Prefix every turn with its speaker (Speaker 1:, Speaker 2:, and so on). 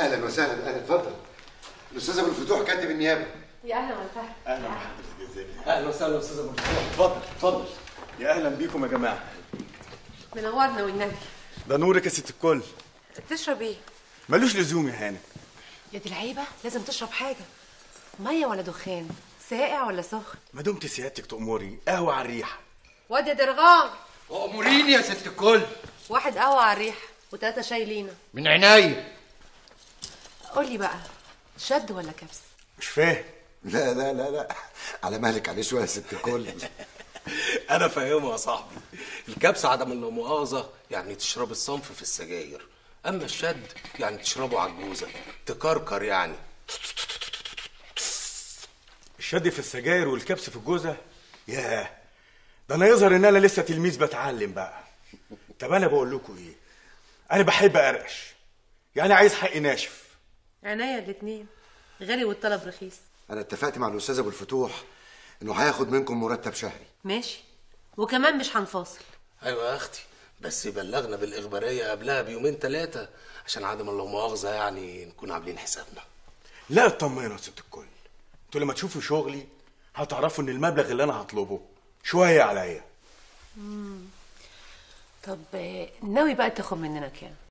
Speaker 1: اهلا وسهلا اهلا اتفضل الاستاذ ابو الفتوح كاتب النيابه
Speaker 2: يا اهلا وسهلا
Speaker 3: اهلا بحضرتك ازيك اهلا وسهلا استاذ ابو الفتوح اتفضل اتفضل يا اهلا بيكم يا جماعه
Speaker 2: منورنا والنبي
Speaker 3: ده نورك يا ست الكل
Speaker 2: تشرب ايه؟
Speaker 3: ملوش لزوم يا هانم
Speaker 2: يا دي العيبه لازم تشرب حاجه ميه ولا دخان ساقع ولا سخن
Speaker 3: ما دمت سيادتك تأمري قهوه على الريحه
Speaker 2: واد يا درغام
Speaker 4: اموريني يا ست الكل
Speaker 2: واحد قهوه على الريح وثلاثه شاي لينا
Speaker 4: من عينيا
Speaker 2: قول لي بقى شد ولا كبس
Speaker 3: مش فاهم
Speaker 1: لا لا لا لا على مهلك عليه شويه يا ست الكل
Speaker 5: انا فاهمه يا صاحبي الكبسه عدم اللا مؤاخذه يعني تشرب الصنف في السجاير اما الشد يعني تشربه على الجوزه تكركر يعني
Speaker 3: الشد في السجاير والكبس في الجوزه ياه ده انا يظهر ان انا لسه تلميذ بتعلم بقى طب انا بقول لكم ايه انا بحب ارقش يعني عايز حقي ناشف
Speaker 2: عينيا الاتنين غالي والطلب رخيص
Speaker 1: انا اتفقت مع الاستاذ ابو الفتوح انه هياخد منكم مرتب شهري
Speaker 2: ماشي وكمان مش هنفاصل
Speaker 5: ايوه يا اختي بس بلغنا بالاخباريه قبلها بيومين ثلاثه عشان عدم اللا مؤاخذه يعني نكون عاملين حسابنا
Speaker 3: لا اطمنوا يا ست الكل انتوا لما تشوفوا شغلي هتعرفوا ان المبلغ اللي انا هطلبه شويه عليا
Speaker 2: طب آه، ناوي بقى تاخد مننا كام